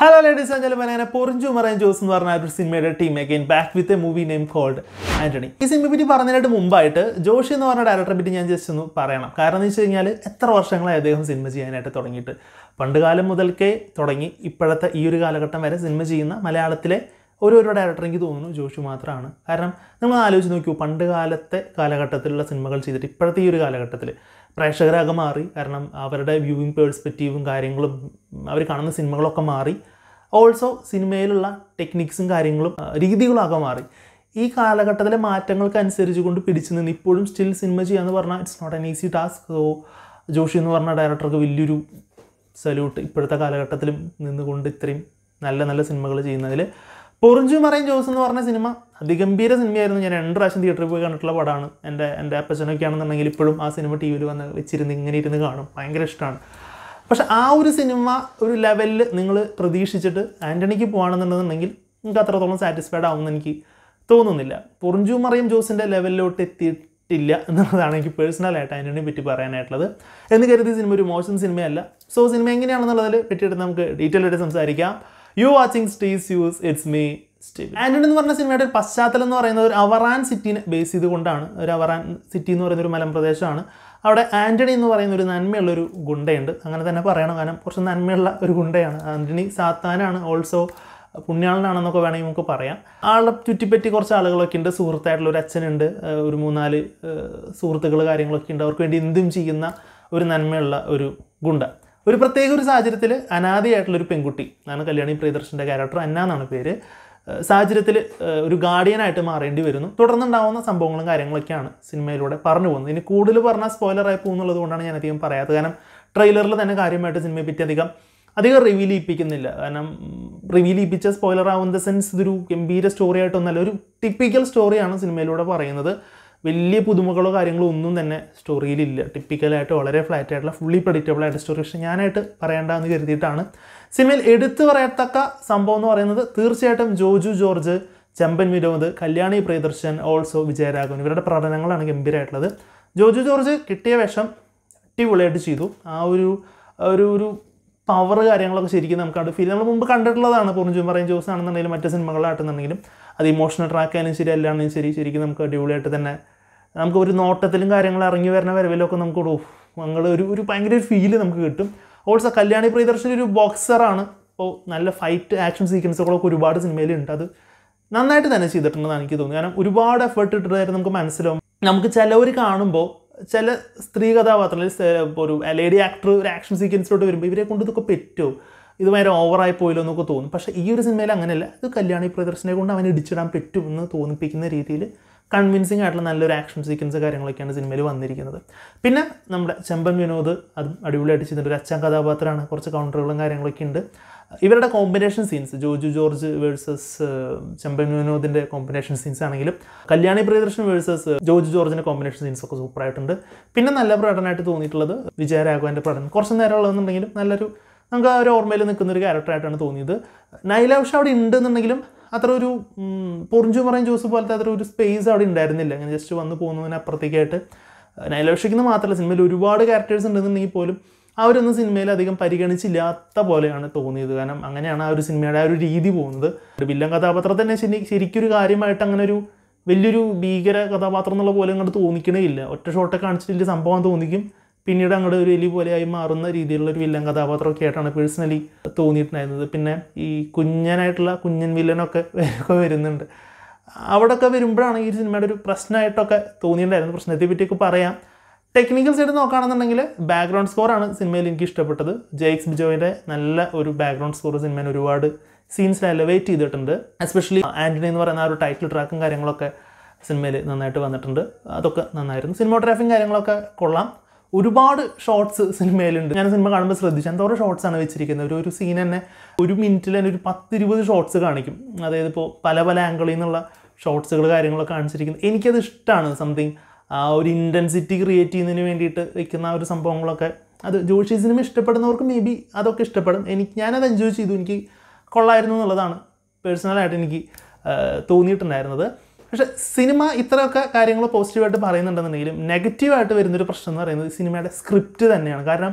hello ladies and gentlemen അങ്ങനെ Porinju marine Jose എന്ന് പറഞ്ഞ ഒരു സിനിമയുടെ team again back with a movie name called Antony ഈ സിനിമയെ പറ്റി പറഞ്ഞതിനായിട്ട് മുമ്പായിട്ട് ജോഷി എന്ന് പറഞ്ഞ ഡയറക്ടറെ പറ്റി ഞാൻ ജസ്റ്റ് ഒന്ന് പറയണം കാരണം എന്ന് വെച്ച് കഴിഞ്ഞാൽ എത്ര വർഷങ്ങളായി അദ്ദേഹം സിനിമ ചെയ്യാനായിട്ട് തുടങ്ങിയിട്ട് പണ്ട് കാലം മുതൽക്കേ തുടങ്ങി ഇപ്പോഴത്തെ ഈ ഒരു കാലഘട്ടം വരെ സിനിമ ചെയ്യുന്ന മലയാളത്തിലെ ഓരോരോ ഡയറക്ടർ എനിക്ക് തോന്നുന്നു ജോഷി മാത്രമാണ് കാരണം നമ്മൾ ആലോചിച്ച് നോക്കൂ പണ്ട് കാലത്തെ കാലഘട്ടത്തിലുള്ള സിനിമകൾ ചെയ്തിട്ട് ഇപ്പോഴത്തെ ഈ ഒരു കാലഘട്ടത്തിൽ പ്രേക്ഷകരാകെ മാറി കാരണം അവരുടെ വ്യൂവിങ് പേഴ്സ്പെക്റ്റീവും കാര്യങ്ങളും അവർ കാണുന്ന സിനിമകളൊക്കെ മാറി ഓൾസോ സിനിമയിലുള്ള ടെക്നിക്സും കാര്യങ്ങളും ആ, രീതികളൊക്കെ മാറി ഈ കാലഘട്ടത്തിലെ മാറ്റങ്ങൾക്ക് അനുസരിച്ച് കൊണ്ട് പിടിച്ചു നിന്ന് ഇപ്പോഴും സ്റ്റിൽ സിനിമ ചെയ്യാന്ന് പറഞ്ഞാൽ it's not an easy task so Joshi എന്ന് പറഞ്ഞ ഡയറക്ടർക്ക് വലിയൊരു സല്യൂട്ട് ഇപ്പോഴത്തെ കാലഘട്ടത്തിലും നിന്നുകൊണ്ട് ഇത്രയും നല്ല നല്ല സിനിമകൾ ചെയ്യുന്നതിൽ പൊറിഞ്ചു മറൈൻ ജോസ് എന്ന് പറഞ്ഞ സിനിമ അതിഗംഭീര സിനിമയായിരുന്നു ഞാൻ രണ്ട് പ്രാവശ്യം തിയേറ്ററിൽ പോയി കണ്ടിട്ടുള്ള പടമാണ് എൻ്റെ എൻ്റെ അപ്പച്ചനൊക്കെ ആണെന്നുണ്ടെങ്കിൽ ഇപ്പോഴും ആ സിനിമ ടി വിയിൽ വന്ന് വെച്ചിരുന്ന് ഇങ്ങനെ ഇരുന്ന് കാണും ഭയങ്കര ഇഷ്ടമാണ് പക്ഷെ ആ ഒരു സിനിമ ഒരു ലെവലിൽ നിങ്ങൾ പ്രതീക്ഷിച്ചിട്ട് ആൻ്റണിക്ക് പോകുകയാണെന്നുണ്ടെന്നുണ്ടെങ്കിൽ നിങ്ങൾക്ക് അത്രത്തോളം സാറ്റിസ്ഫൈഡ് ആവുമെന്ന് എനിക്ക് തോന്നുന്നില്ല പൊറിഞ്ചു മറിയം ജോസിൻ്റെ ലെവലിലോട്ട് എത്തിയിട്ടില്ല എന്നുള്ളതാണ് എനിക്ക് പേഴ്സണലായിട്ട് ആൻ്റണിയെ പറ്റി പറയാനായിട്ടുള്ളത് എന്ന് കരുതി സിനിമ ഒരു മോശം സിനിമയല്ല സോ സിനിമ എങ്ങനെയാണെന്നുള്ളതിൽ പറ്റിയിട്ട് നമുക്ക് ഡീറ്റെയിൽ ആയിട്ട് സംസാരിക്കാം യു വാച്ചിങ് സ്റ്റീസ് യൂസ് ഇറ്റ്സ് മീ സ്റ്റീവ് ആൻ്റണി എന്ന് പറഞ്ഞ സിനിമയുടെ ഒരു പശ്ചാത്തലം എന്ന് പറയുന്നത് ഒരു അവറാൻ സിറ്റിനെ ബേസ് ചെയ്തുകൊണ്ടാണ് ഒരു അവറാൻ സിറ്റി എന്ന് പറയുന്ന ഒരു മലമ്പ്രദേശമാണ് അവിടെ ആൻ്റണി എന്ന് പറയുന്ന ഒരു നന്മയുള്ള ഒരു ഗുണ്ടയുണ്ട് അങ്ങനെ തന്നെ പറയണം കാരണം കുറച്ച് നന്മയുള്ള ഒരു ഗുണ്ടയാണ് ആൻ്റണി സാത്താനാണ് ഓൾസോ പുണ്യാളനാണെന്നൊക്കെ വേണമെങ്കിൽ നമുക്ക് പറയാം ആളെ ചുറ്റിപ്പറ്റി കുറച്ച് ആളുകളൊക്കെ ഉണ്ട് സുഹൃത്തായിട്ടുള്ള ഒരു അച്ഛനുണ്ട് ഏഹ് ഒരു മൂന്നാല് സുഹൃത്തുക്കൾ കാര്യങ്ങളൊക്കെ ഉണ്ട് അവർക്ക് വേണ്ടി എന്തും ചെയ്യുന്ന ഒരു നന്മയുള്ള ഒരു ഗുണ്ട ഒരു പ്രത്യേക ഒരു സാഹചര്യത്തിൽ അനാദിയായിട്ടുള്ള ഒരു പെൺകുട്ടി ആണ് കല്യാണി പ്രിയദർശൻ്റെ ക്യാരക്ടർ അന്ന എന്നാണ് പേര് സാഹചര്യത്തിൽ ഒരു ഗാർഡിയനായിട്ട് മാറേണ്ടി വരുന്നു തുടർന്നുണ്ടാവുന്ന സംഭവങ്ങളും കാര്യങ്ങളൊക്കെയാണ് സിനിമയിലൂടെ പറഞ്ഞു പോകുന്നത് ഇനി കൂടുതൽ പറഞ്ഞാൽ സ്പോയിലറായി പോകുന്നുള്ളത് കൊണ്ടാണ് ഞാൻ അധികം പറയാത്തത് കാരണം ട്രെയിലറിൽ തന്നെ കാര്യമായിട്ട് സിനിമയെ പറ്റി അധികം അധികം റിവീൽ ചെയ്യിപ്പിക്കുന്നില്ല കാരണം റിവീൽ ചെയ്യിപ്പിച്ച സ്പോയിലർ ആവുന്ന സെൻസ് ഇതൊരു ഗംഭീര സ്റ്റോറി ആയിട്ടൊന്നല്ല ഒരു ടിപ്പിക്കൽ സ്റ്റോറിയാണ് സിനിമയിലൂടെ പറയുന്നത് വലിയ പുതുമകളോ കാര്യങ്ങളോ ഒന്നും തന്നെ സ്റ്റോറിയിലില്ല ടിപ്പിക്കലായിട്ട് വളരെ ഫ്ലാറ്റ് ആയിട്ടുള്ള ഫുള്ളി പ്രഡിക്റ്റബിൾ ആയിട്ട് സ്റ്റോറി പക്ഷേ ഞാനായിട്ട് പറയേണ്ടതെന്ന് കരുതിയിട്ടാണ് സിനിമയിൽ എടുത്തു പറയത്തക്ക സംഭവം എന്ന് പറയുന്നത് തീർച്ചയായിട്ടും ജോജു ജോർജ് ചെമ്പൻ വിനോദ് കല്യാണി പ്രിയദർശൻ ഓൾസോ വിജയരാഘവൻ ഇവരുടെ പ്രകടനങ്ങളാണ് ഗംഭീരമായിട്ടുള്ളത് ജോജു ജോർജ് കിട്ടിയ വേഷം അടിപൊളിയായിട്ട് ചെയ്തു ആ ഒരു ഒരു ഒരു പവർ കാര്യങ്ങളൊക്കെ ശരിക്കും നമുക്ക് അവിടെ ഫീൽ നമ്മൾ മുമ്പ് കണ്ടിട്ടുള്ളതാണ് പൂർണ്ണ പറയും ജോസ് ആണെന്നുണ്ടെങ്കിലും മറ്റ് സിനിമകളായിട്ടുണ്ടെങ്കിലും അത് ഇമോഷണൽ ട്രാക്ക് ആയാലും ശരി അല്ലാണെങ്കിലും ശരി ശരിക്കും നമുക്ക് അടിപൊളിയായിട്ട് തന്നെ നമുക്ക് ഒരു നോട്ടത്തിലും കാര്യങ്ങൾ ഇറങ്ങി വരുന്ന വരവിലൊക്കെ നമുക്ക് ഒരു ഞങ്ങൾ ഒരു ഒരു ഭയങ്കര ഒരു ഫീല് നമുക്ക് കിട്ടും ഓൾസോ കല്യാണി പ്രിയദർശൻ ഒരു ബോക്സറാണ് അപ്പോൾ നല്ല ഫൈറ്റ് ആക്ഷൻ സീക്വൻസുകളൊക്കെ ഒരുപാട് സിനിമയിലുണ്ട് അത് നന്നായിട്ട് തന്നെ ചെയ്തിട്ടുണ്ടെന്നാണ് എനിക്ക് തോന്നുന്നത് കാരണം ഒരുപാട് എഫേർട്ട് ഇട്ടിട്ടായിരുന്നു നമുക്ക് മനസ്സിലാവും നമുക്ക് ചിലവർ കാണുമ്പോൾ ചില സ്ത്രീ കഥാപാത്രങ്ങൾ ഇപ്പോൾ ഒരു ലേഡി ആക്ടർ ഒരു ആക്ഷൻ സീക്വൻസിലോട്ട് വരുമ്പോൾ ഇവരെ കൊണ്ട് ഇതൊക്കെ പറ്റുമോ ഇത് ഭയങ്കര ഓവറായി പോയല്ലോ എന്നൊക്കെ തോന്നും പക്ഷേ ഈ ഒരു സിനിമയിൽ അങ്ങനെയല്ല ഇത് കല്യാണി പ്രദർശനെ കൊണ്ട് അവനെ ഇടിച്ചിടാൻ പറ്റും എന്ന് തോന്നിപ്പിക്കുന്ന രീതിയിൽ കൺവിൻസിങ് ആയിട്ടുള്ള നല്ലൊരു ആക്ഷൻ സീക്വൻസ് കാര്യങ്ങളൊക്കെയാണ് സിനിമയിൽ വന്നിരിക്കുന്നത് പിന്നെ നമ്മുടെ ചെമ്പൻ വിനോദ് അതും അടിപൊളിയായിട്ട് ചെയ്തിട്ടുണ്ട് ഒരു അച്ഛൻ കഥാപാത്രമാണ് കുറച്ച് കൗണ്ടറുകളും കാര്യങ്ങളൊക്കെ ഉണ്ട് ഇവരുടെ combination scenes Joju George versus Chemban വിനോദിൻ്റെ കോമ്പിനേഷൻ സീൻസ് ആണെങ്കിലും കല്യാണി പ്രിയദർശൻ വേഴ്സസ് ജോജു ജോർജിൻ്റെ കോമ്പിനേഷൻ സീൻസ് ഒക്കെ സൂപ്പറായിട്ടുണ്ട് പിന്നെ നല്ല പ്രകടനമായിട്ട് തോന്നിയിട്ടുള്ളത് വിജയരാഘവൻ്റെ പ്രകടനം കുറച്ച് നേരം ഉള്ളതെന്നുണ്ടെങ്കിലും നല്ലൊരു നമുക്ക് ആ ഒരു ഓർമ്മയിൽ നിൽക്കുന്ന ഒരു ക്യാരക്ടറായിട്ടാണ് തോന്നിയത് നൈലാവിഷ അവിടെ ഉണ്ടെന്നുണ്ടെങ്കിലും അത്ര ഒരു പൊറിഞ്ചു പറയും ജ്യൂസ് പോലത്തെ അത്ര ഒരു സ്പേസ് അവിടെ ഉണ്ടായിരുന്നില്ല അങ്ങനെ ജസ്റ്റ് വന്ന് പോകുന്നതിനപ്പുറത്തേക്കായിട്ട് നൈലാവിഷയ്ക്കുന്ന മാത്രമല്ല സിനിമയിൽ ഒരുപാട് ക്യാരക്ടേഴ്സ് ഉണ്ടെന്നുണ്ടെങ്കിൽ പോലും അവരൊന്നും സിനിമയിൽ അധികം പരിഗണിച്ചില്ലാത്ത പോലെയാണ് തോന്നിയത് കാരണം അങ്ങനെയാണ് ആ ഒരു സിനിമയുടെ ആ ഒരു രീതി പോകുന്നത് ഒരു വില്ലൻ കഥാപാത്രം തന്നെ ശരി ശരിക്കൊരു കാര്യമായിട്ട് അങ്ങനെ ഒരു വലിയൊരു ഭീകര കഥാപാത്രം എന്നുള്ള പോലെ അങ്ങോട്ട് തോന്നിക്കണേ ഇല്ല ഒറ്റ ഷോട്ടെ കാണിച്ചിട്ട് സംഭവം തോന്നിക്കും പിന്നീട് അങ്ങോട്ട് ഒരു എലി പോലെയായി മാറുന്ന രീതിയിലുള്ള ഒരു വില്ലൻ കഥാപാത്രമൊക്കെ ആയിട്ടാണ് പേഴ്സണലി തോന്നിയിട്ടുണ്ടായിരുന്നത് പിന്നെ ഈ കുഞ്ഞനായിട്ടുള്ള കുഞ്ഞൻ വില്ലനൊക്കെ ഒക്കെ വരുന്നുണ്ട് അവിടെയൊക്കെ വരുമ്പോഴാണ് ഈ സിനിമയുടെ ഒരു പ്രശ്നമായിട്ടൊക്കെ തോന്നിയിട്ടുണ്ടായിരുന്നു പ്രശ്നത്തെ പറ്റിയൊക്കെ പറയാം ടെക്നിക്കൽ സൈഡ് നോക്കുകയാണെന്നുണ്ടെങ്കിൽ ബാക്ക്ഗ്രൗണ്ട് സ്കോറാണ് സിനിമയിൽ എനിക്ക് ഇഷ്ടപ്പെട്ടത് ജെയ്ക്സ് ബിജോയുടെ നല്ല ഒരു ബാക്ക്ഗ്രൗണ്ട് സ്കോർ സിനിമയിൽ ഒരുപാട് സീൻസിൽ എലവേറ്റ് ചെയ്തിട്ടുണ്ട് എസ്പെഷ്യലി ആൻ്റണി എന്ന് പറയുന്ന ആ ഒരു ടൈറ്റിൽ ട്രാക്കും കാര്യങ്ങളൊക്കെ സിനിമയിൽ നന്നായിട്ട് വന്നിട്ടുണ്ട് അതൊക്കെ നന്നായിരുന്നു സിനിമോഗ്രാഫിയും കാര്യങ്ങളൊക്കെ കൊള്ളാം ഒരുപാട് ഷോർട്സ് സിനിമയിലുണ്ട് ഞാൻ സിനിമ കാണുമ്പോൾ ശ്രദ്ധിച്ചു എന്തോരം ഷോർട്സ് ആണ് വെച്ചിരിക്കുന്നത് ഒരു ഒരു സീൻ തന്നെ ഒരു മിനിറ്റിൽ തന്നെ ഒരു പത്തിരുപത് ഷോർട്സ് കാണിക്കും അതായത് ഇപ്പോൾ പല പല ആംഗിളിൽ നിന്നുള്ള ഷോർട്സുകൾ കാര്യങ്ങളൊക്കെ കാണിച്ചിരിക്കുന്നത് എനിക്കത് ഇഷ്ടമാണ് സംതിങ് ആ ഒരു ഇൻറ്റൻസിറ്റി ക്രിയേറ്റ് ചെയ്യുന്നതിന് വേണ്ടിയിട്ട് വെക്കുന്ന ആ ഒരു സംഭവങ്ങളൊക്കെ അത് ജോഷി സിനിമ ഇഷ്ടപ്പെടുന്നവർക്ക് മേ ബി അതൊക്കെ ഇഷ്ടപ്പെടും എനിക്ക് ഞാനത് എൻജോയ് ചെയ്തു എനിക്ക് കൊള്ളായിരുന്നു എന്നുള്ളതാണ് പേഴ്സണലായിട്ട് എനിക്ക് ആ, തോന്നിയിട്ടുണ്ടായിരുന്നത് പക്ഷെ സിനിമ ഇത്രയൊക്കെ കാര്യങ്ങൾ പോസിറ്റീവായിട്ട് പറയുന്നുണ്ടെന്നുണ്ടെങ്കിലും നെഗറ്റീവായിട്ട് വരുന്നൊരു പ്രശ്നം എന്ന് പറയുന്നത് ഈ സിനിമയുടെ സ്ക്രിപ്റ്റ് തന്നെയാണ് കാരണം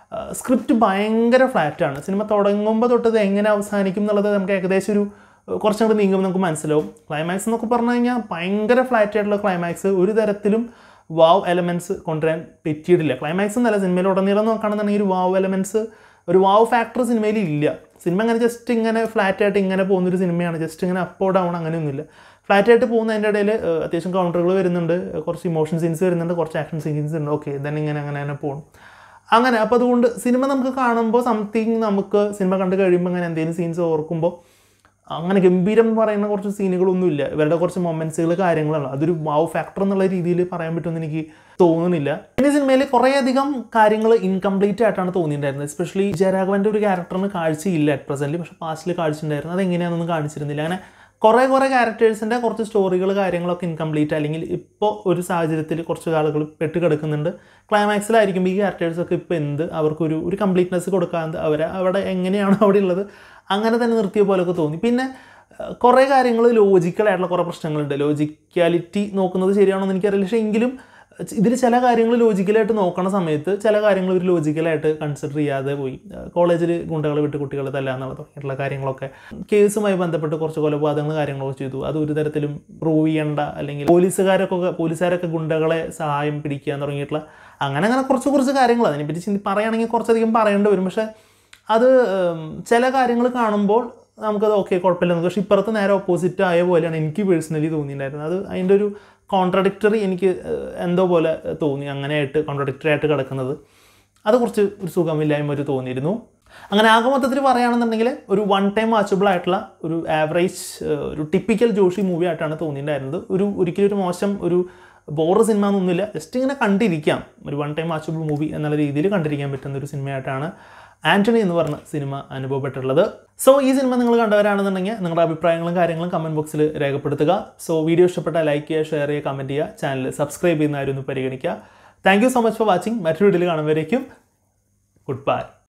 സ്ക്രിപ്റ്റ് ഭയങ്കര ഫ്ലാറ്റാണ് സിനിമ തുടങ്ങുമ്പോൾ തൊട്ട് ഇത് എങ്ങനെ അവസാനിക്കും എന്നുള്ളത് നമുക്ക് ഏകദേശം ഒരു ഏഹ്, കുറച്ചും കൂടി നീങ്ങുമ്പോൾ നമുക്ക് മനസ്സിലാവും ക്ലൈമാക്സ് എന്നൊക്കെ പറഞ്ഞു കഴിഞ്ഞാൽ ഭയങ്കര ഫ്ലാറ്റ് ആയിട്ടുള്ള ക്ലൈമാക്സ് ഒരു തരത്തിലും വാവ് എലമെൻറ്റ്സ് കൊണ്ടുവരാൻ പറ്റിയിട്ടില്ല ക്ലൈമാക്സ് എന്നല്ല സിനിമയിൽ ഉടനീളം നോക്കുകയാണെന്നുണ്ടെങ്കിൽ ഒരു വാവ് എലമെൻറ്റ്സ് ഒരു വാവ് ഫാക്ടർ സിനിമയിൽ ഇല്ല സിനിമ അങ്ങനെ ജസ്റ്റ് ഇങ്ങനെ ഫ്ലാറ്റ് ആയിട്ട് ഇങ്ങനെ പോകുന്നൊരു സിനിമയാണ് ജസ്റ്റ് ഇങ്ങനെ അപ്പോ ഡൗൺ അങ്ങനെയൊന്നുമില്ല ഫ്ലാറ്റ് ആയിട്ട് പോകുന്നതിൻ്റെ ഇടയിൽ അത്യാവശ്യം കൗണ്ടറുകൾ വരുന്നുണ്ട് ഏഹ് കുറച്ച് ഇമോഷൻ സീൻസ് വരുന്നുണ്ട് കുറച്ച് ആക്ഷൻ സീൻസ് ഉണ്ട് ഓക്കെ ദെൻ ഇങ്ങനെ അങ്ങനെ അങ്ങനെ പോകണം അങ്ങനെ അപ്പോൾ അതുകൊണ്ട് സിനിമ നമുക്ക് കാണുമ്പോൾ സംതിങ് നമുക്ക് സിനിമ കണ്ട് കഴിയുമ്പോൾ അങ്ങനെ എന്തെങ്കിലും സീൻസ് ഓർക്കുമ്പോൾ അങ്ങനെ ഗംഭീരം എന്ന് പറയുന്ന കുറച്ച് സീനുകളൊന്നുമില്ല ഇവരുടെ കുറച്ച് മൊമെൻറ്റ്സുകൾ കാര്യങ്ങളാണ് അതൊരു വാവ് ഫാക്ടർ എന്നുള്ള രീതിയിൽ പറയാൻ പറ്റുമെന്ന് എനിക്ക് തോന്നുന്നില്ല പിന്നെ സിനിമയിൽ കുറേയധികം കാര്യങ്ങൾ ഇൻകംപ്ലീറ്റ് ആയിട്ടാണ് തോന്നിയിട്ടുണ്ടായിരുന്നത് എസ്പെഷ്യലി ജയരാഘവൻ്റെ ഒരു ക്യാരക്ടറിന് കാഴ്ചയില്ല അറ്റ് പ്രസൻറ്റ് പക്ഷേ പാസ്റ്റിൽ കാഴ്ചയുണ്ടായിരുന്നു അതെങ്ങനെയാണെന്നൊന്നും കാണിച്ചിരുന്നില്ല അങ്ങനെ കുറേ കുറേ ക്യാരക്ടേഴ്സിൻ്റെ കുറച്ച് സ്റ്റോറികൾ കാര്യങ്ങളൊക്കെ ഇൻകംപ്ലീറ്റ് അല്ലെങ്കിൽ ഇപ്പോൾ ഒരു സാഹചര്യത്തിൽ കുറച്ച് ആളുകൾ പെട്ട് കിടക്കുന്നുണ്ട് ക്ലൈമാക്സിലായിരിക്കുമ്പോൾ ഈ ക്യാരക്ടേഴ്സൊക്കെ ഇപ്പോൾ എന്ത് അവർക്കൊരു ഒരു കംപ്ലീറ്റ്നെസ് കൊടുക്കാതെ അവരെ അവിടെ എങ്ങനെയാണോ അവിടെ ഉള്ളത് അങ്ങനെ തന്നെ നിർത്തിയ പോലെയൊക്കെ തോന്നി പിന്നെ ഏഹ്, കുറേ കാര്യങ്ങൾ ലോജിക്കലായിട്ടുള്ള കുറേ പ്രശ്നങ്ങളുണ്ട് ലോജിക്കാലിറ്റി നോക്കുന്നത് ശരിയാണോ എന്ന് എനിക്കറിയില്ല പക്ഷേ എങ്കിലും ഇതിൽ ചില കാര്യങ്ങൾ ലോജിക്കലായിട്ട് നോക്കണ സമയത്ത് ചില കാര്യങ്ങൾ ഒരു ലോജിക്കലായിട്ട് കൺസിഡർ ചെയ്യാതെ പോയി കോളേജിൽ ഗുണ്ടകൾ വിട്ട് കുട്ടികൾ തല്ലാന്നുള്ള തുടങ്ങിയിട്ടുള്ള കാര്യങ്ങളൊക്കെ കേസുമായി ബന്ധപ്പെട്ട് കുറച്ച് കൊലപാതകങ്ങൾ കാര്യങ്ങളൊക്കെ ചെയ്തു അത് ഒരു തരത്തിലും പ്രൂവ് ചെയ്യേണ്ട അല്ലെങ്കിൽ പോലീസുകാരൊക്കെ പോലീസുകാരൊക്കെ ഗുണ്ടകളെ സഹായം പിടിക്കാൻ തുടങ്ങിയിട്ടുള്ള അങ്ങനെ അങ്ങനെ കുറച്ച് കുറച്ച് കാര്യങ്ങൾ അതിനെപ്പറ്റി ചിന്തി പറയുകയാണെങ്കിൽ കുറച്ചധികം പറയേണ്ടി വരും പക്ഷേ അത് ഉം, ചില കാര്യങ്ങൾ കാണുമ്പോൾ നമുക്കത് ഓക്കെ കുഴപ്പമില്ല എന്ന് പക്ഷേ ഇപ്പുറത്ത് നേരെ ഓപ്പോസിറ്റ് ആയ പോലെയാണ് എനിക്ക് പേഴ്സണലി തോന്നിയിട്ടുണ്ടായിരുന്നത് അത് അതിൻ്റെ ഒരു കോൺട്രഡിക്ടറി എനിക്ക് ഏഹ്, എന്തോ പോലെ തോന്നി അങ്ങനെയായിട്ട് കോൺട്രഡിക്ടറി ആയിട്ട് കിടക്കുന്നത് അത് കുറച്ച് ഒരു സുഖമില്ലായ്മ ഒരു തോന്നിയിരുന്നു അങ്ങനെ ആകെ മൊത്തത്തിൽ പറയുകയാണെന്നുണ്ടെങ്കിൽ ഒരു വൺ ടൈം വാച്ചബിൾ ആയിട്ടുള്ള ഒരു ആവറേജ് ഒരു ടിപ്പിക്കൽ ജോഷി മൂവി ആയിട്ടാണ് തോന്നിയിട്ടുണ്ടായിരുന്നത് ഒരു ഒരിക്കലും ഒരു മോശം ഒരു ബോറ് സിനിമ എന്നൊന്നുമില്ല ജസ്റ്റ് ഇങ്ങനെ കണ്ടിരിക്കാം ഒരു വൺ ടൈം വാച്ചബിൾ മൂവി എന്നുള്ള രീതിയിൽ കണ്ടിരിക്കാൻ പറ്റുന്ന ഒരു സിനിമയായിട്ടാണ് ആൻ്റണി എന്ന് പറഞ്ഞ സിനിമ അനുഭവപ്പെട്ടുള്ളത് സോ ഈ സിനിമ നിങ്ങൾ കണ്ടവരാണെന്നുണ്ടെങ്കിൽ നിങ്ങളുടെ അഭിപ്രായങ്ങളും കാര്യങ്ങളും കമൻറ്റ് ബോക്സിൽ രേഖപ്പെടുത്തുക സോ വീഡിയോ ഇഷ്ടപ്പെട്ടാൽ ലൈക്ക് ചെയ്യുക ഷെയർ ചെയ്യുക കമൻറ്റ് ചെയ്യുക ചാനൽ സബ്സ്ക്രൈബ് ചെയ്യുന്ന ആരും ഒന്ന് പരിഗണിക്കുക thank you so much for watching മറ്റൊരു വീഡിയോയിൽ കാണുമ്പോഴേക്കും ഗുഡ് ബൈ